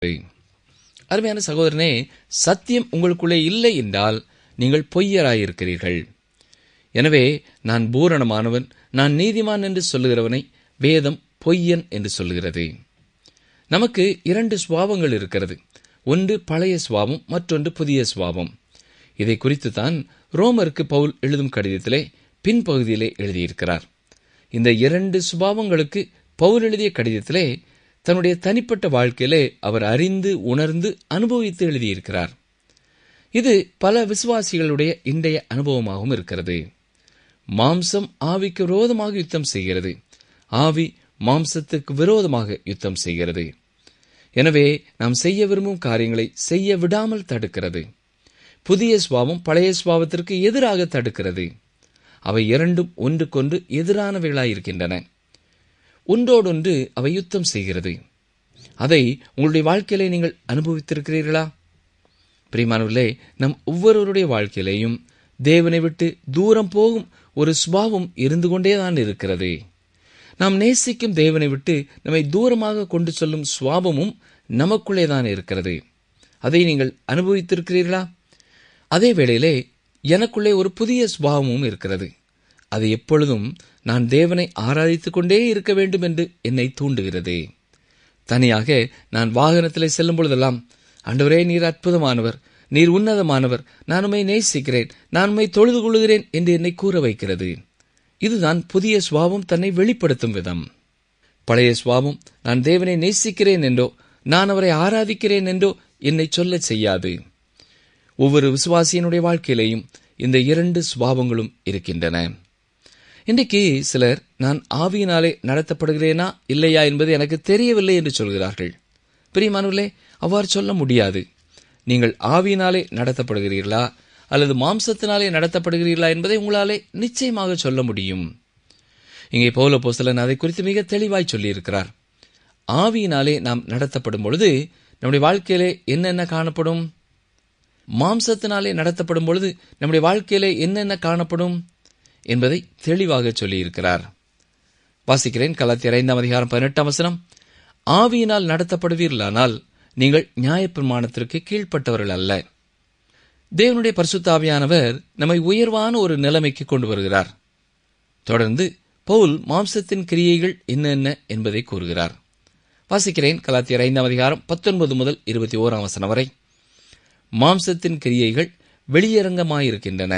அருமையான சகோதரனே சத்தியம் உங்களுக்குள்ளே இல்லை என்றால் நீங்கள் பொய்யராயிருக்கிறீர்கள் எனவே நான் பூரணமானவன் நான் நீதிமான் என்று சொல்லுகிறவனை வேதம் பொய்யன் என்று சொல்லுகிறது நமக்கு இரண்டு சுவாவங்கள் இருக்கிறது ஒன்று பழைய சுவாவம் மற்றொன்று புதிய சுவாவம் இதை குறித்து தான் ரோமருக்கு பவுல் எழுதும் கடிதத்திலே பின்பகுதியிலே எழுதியிருக்கிறார் இந்த இரண்டு சுபாவங்களுக்கு பவுல் எழுதிய கடிதத்திலே தன்னுடைய தனிப்பட்ட வாழ்க்கையிலே அவர் அறிந்து உணர்ந்து அனுபவித்து எழுதியிருக்கிறார் இது பல விசுவாசிகளுடைய இன்றைய அனுபவமாகவும் இருக்கிறது மாம்சம் ஆவிக்கு விரோதமாக யுத்தம் செய்கிறது ஆவி மாம்சத்துக்கு விரோதமாக யுத்தம் செய்கிறது எனவே நாம் செய்ய விரும்பும் காரியங்களை செய்ய விடாமல் தடுக்கிறது புதிய சுவாவம் பழைய சுவாவத்திற்கு எதிராக தடுக்கிறது அவை இரண்டும் ஒன்றுக்கொன்று எதிரானவைகளாயிருக்கின்றன ஒன்றோடொன்று அவை யுத்தம் செய்கிறது அதை உங்களுடைய வாழ்க்கையிலே நீங்கள் அனுபவித்திருக்கிறீர்களா பிரிமானவர்களே நம் ஒவ்வொருவருடைய வாழ்க்கையிலேயும் தேவனை விட்டு தூரம் போகும் ஒரு சுபாவம் இருந்து கொண்டேதான் இருக்கிறது நாம் நேசிக்கும் தேவனை விட்டு நம்மை தூரமாக கொண்டு செல்லும் சுவாபமும் நமக்குள்ளே தான் இருக்கிறது அதை நீங்கள் அனுபவித்திருக்கிறீர்களா அதே வேளையிலே எனக்குள்ளே ஒரு புதிய சுபாவமும் இருக்கிறது அது எப்பொழுதும் நான் தேவனை ஆராதித்துக் கொண்டே இருக்க வேண்டும் என்று என்னை தூண்டுகிறது தனியாக நான் வாகனத்திலே செல்லும் பொழுதெல்லாம் அண்டவரே நீர் அற்புதமானவர் நீர் உன்னதமானவர் நான் உண்மை நேசிக்கிறேன் நான் உண்மை தொழுது கொள்கிறேன் என்று என்னை கூற வைக்கிறது இதுதான் புதிய சுவாவம் தன்னை வெளிப்படுத்தும் விதம் பழைய சுவாவம் நான் தேவனை நேசிக்கிறேன் என்றோ நான் அவரை ஆராதிக்கிறேன் என்றோ என்னை சொல்லச் செய்யாது ஒவ்வொரு விசுவாசியினுடைய வாழ்க்கையிலேயும் இந்த இரண்டு சுபாவங்களும் இருக்கின்றன இன்றைக்கு சிலர் நான் ஆவியினாலே நடத்தப்படுகிறேனா இல்லையா என்பது எனக்கு தெரியவில்லை என்று சொல்கிறார்கள் பிரியமானவர்களே அவ்வாறு சொல்ல முடியாது நீங்கள் ஆவியினாலே நடத்தப்படுகிறீர்களா அல்லது மாம்சத்தினாலே நடத்தப்படுகிறீர்களா என்பதை உங்களாலே நிச்சயமாக சொல்ல முடியும் இங்கே பௌல போசலன் அதை குறித்து மிக தெளிவாய் சொல்லியிருக்கிறார் ஆவியினாலே நாம் நடத்தப்படும் பொழுது நம்முடைய வாழ்க்கையிலே என்னென்ன காணப்படும் மாம்சத்தினாலே நடத்தப்படும் பொழுது நம்முடைய வாழ்க்கையிலே என்னென்ன காணப்படும் என்பதை தெளிவாக சொல்லியிருக்கிறார் வாசிக்கிறேன் கலாத்தியர் ஐந்தாம் அதிகாரம் பதினெட்டாம் வசனம் ஆவியினால் நடத்தப்படுவீர்களானால் நீங்கள் நியாயப்பிரமாணத்திற்கு கீழ்ப்பட்டவர்கள் அல்ல தேவனுடைய பரிசுத்தாவியானவர் நம்மை உயர்வான ஒரு நிலைமைக்கு கொண்டு வருகிறார் தொடர்ந்து பவுல் மாம்சத்தின் கிரியைகள் என்னென்ன என்பதை கூறுகிறார் வாசிக்கிறேன் கலாத்தியர் ஐந்தாம் அதிகாரம் பத்தொன்பது முதல் இருபத்தி ஓராம் வசனம் வரை மாம்சத்தின் கிரியைகள் வெளியரங்கமாயிருக்கின்றன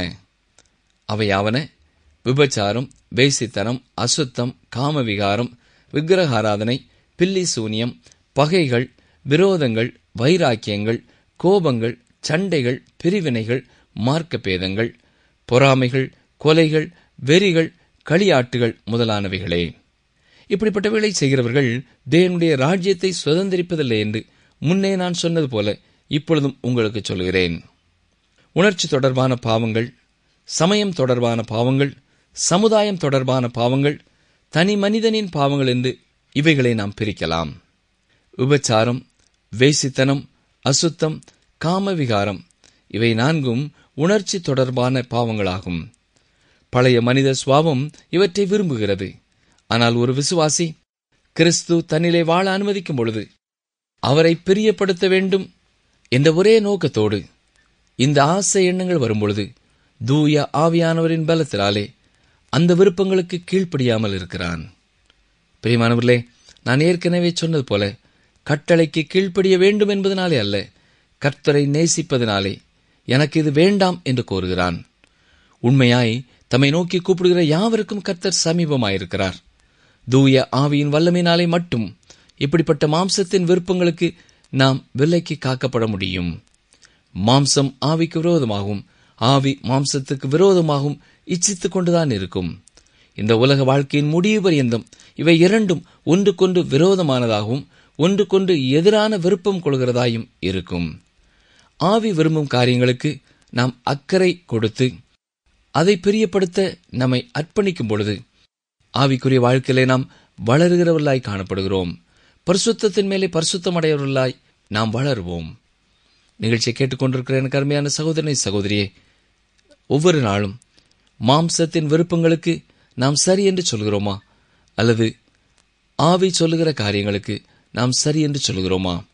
அவையாவன விபச்சாரம் வேசித்தனம் அசுத்தம் காமவிகாரம் விக்கிரகாராதனை பில்லி சூனியம் பகைகள் விரோதங்கள் வைராக்கியங்கள் கோபங்கள் சண்டைகள் பிரிவினைகள் மார்க்கப்பேதங்கள் பொறாமைகள் கொலைகள் வெறிகள் களியாட்டுகள் முதலானவைகளே இப்படிப்பட்டவைகளை செய்கிறவர்கள் தேவனுடைய ராஜ்யத்தை சுதந்திரிப்பதில்லை என்று முன்னே நான் சொன்னது போல இப்பொழுதும் உங்களுக்கு சொல்கிறேன் உணர்ச்சி தொடர்பான பாவங்கள் சமயம் தொடர்பான பாவங்கள் சமுதாயம் தொடர்பான பாவங்கள் தனி மனிதனின் பாவங்கள் என்று இவைகளை நாம் பிரிக்கலாம் விபச்சாரம் வேசித்தனம் அசுத்தம் காமவிகாரம் இவை நான்கும் உணர்ச்சி தொடர்பான பாவங்களாகும் பழைய மனித சுவாவம் இவற்றை விரும்புகிறது ஆனால் ஒரு விசுவாசி கிறிஸ்து தன்னிலே வாழ அனுமதிக்கும் பொழுது அவரை பிரியப்படுத்த வேண்டும் என்ற ஒரே நோக்கத்தோடு இந்த ஆசை எண்ணங்கள் வரும்பொழுது தூய ஆவியானவரின் பலத்தினாலே அந்த விருப்பங்களுக்கு கீழ்ப்படியாமல் இருக்கிறான் பிரியமானவர்களே நான் ஏற்கனவே சொன்னது போல கட்டளைக்கு கீழ்ப்படிய வேண்டும் என்பதனாலே அல்ல கர்த்தரை நேசிப்பதனாலே எனக்கு இது வேண்டாம் என்று கோருகிறான் உண்மையாய் தம்மை நோக்கி கூப்பிடுகிற யாவருக்கும் கர்த்தர் சமீபமாயிருக்கிறார் தூய ஆவியின் வல்லமையினாலே மட்டும் இப்படிப்பட்ட மாம்சத்தின் விருப்பங்களுக்கு நாம் விலைக்கு காக்கப்பட முடியும் மாம்சம் ஆவிக்கு விரோதமாகவும் ஆவி மாம்சத்துக்கு விரோதமாகவும் இச்சித்துக் கொண்டுதான் இருக்கும் இந்த உலக வாழ்க்கையின் முடிவு பரியந்தம் இவை இரண்டும் ஒன்றுக்கொன்று விரோதமானதாகவும் ஒன்றுக்கொன்று எதிரான விருப்பம் கொள்கிறதாயும் இருக்கும் ஆவி விரும்பும் காரியங்களுக்கு நாம் அக்கறை கொடுத்து அதை பிரியப்படுத்த நம்மை அர்ப்பணிக்கும் பொழுது ஆவிக்குரிய வாழ்க்கையிலே நாம் வளருகிறவர்களாய் காணப்படுகிறோம் பரிசுத்தத்தின் மேலே பரிசுத்தமடையவர்களாய் நாம் வளருவோம் நிகழ்ச்சியை கேட்டுக்கொண்டிருக்கிற எனக்கு அருமையான சகோதரனை சகோதரியே ஒவ்வொரு நாளும் மாம்சத்தின் விருப்பங்களுக்கு நாம் சரி என்று சொல்கிறோமா அல்லது ஆவி சொல்லுகிற காரியங்களுக்கு நாம் சரி என்று சொல்கிறோமா